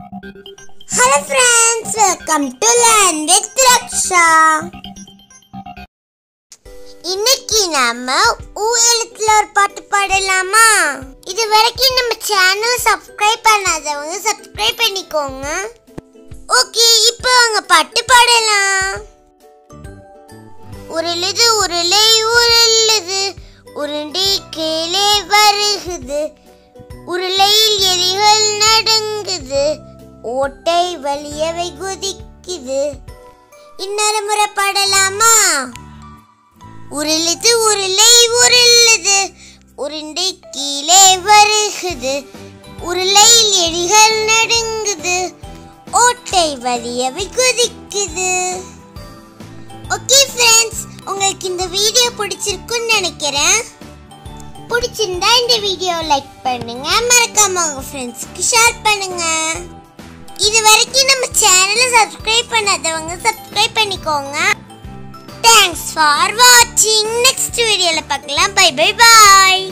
hello friends welcome to land with Raksha இன்னைக்கு நாம ஊ எழுத்துல ஒரு பாட்டு பாடலாமா இது வரைக்கும் நம்ம சேனல் சப்ஸ்கிரைப் பண்ணாதவங்க சப்ஸ்கிரைப் பண்ணிக்கோங்க ஓகே இப்போ அவங்க பாட்டு பாடலாம் உருளுது உருளை உருளுது உருண்டை கீழே வருகுது உருளையில் எலிகள் நடுங்குது ஓட்டை வலியவை குதிக்குது இன்னொரு முறை பாடலாமா உருளுது உருளை உருளுது உருண்டை கீழே வருகுது உருளையில் எலிகள் நடுங்குது ஓட்டை வலியவை குதிக்குது ஓகே ஃப்ரெண்ட்ஸ் உங்களுக்கு இந்த வீடியோ பிடிச்சிருக்குன்னு நினைக்கிறேன் பிடிச்சிருந்தா இந்த வீடியோ லைக் பண்ணுங்க மறக்காம உங்க ஃப்ரெண்ட்ஸ்க்கு ஷேர் பண்ணுங்க இது வரைக்கும் நம்ம சேனலை சப்ஸ்கிரைப் பண்ணாதவங்க சப்ஸ்கிரைப் பண்ணிக்கோங்க தேங்க்ஸ் ஃபார் வாட்சிங் நெக்ஸ்ட் வீடியோவில் பார்க்கலாம் பை பை பாய்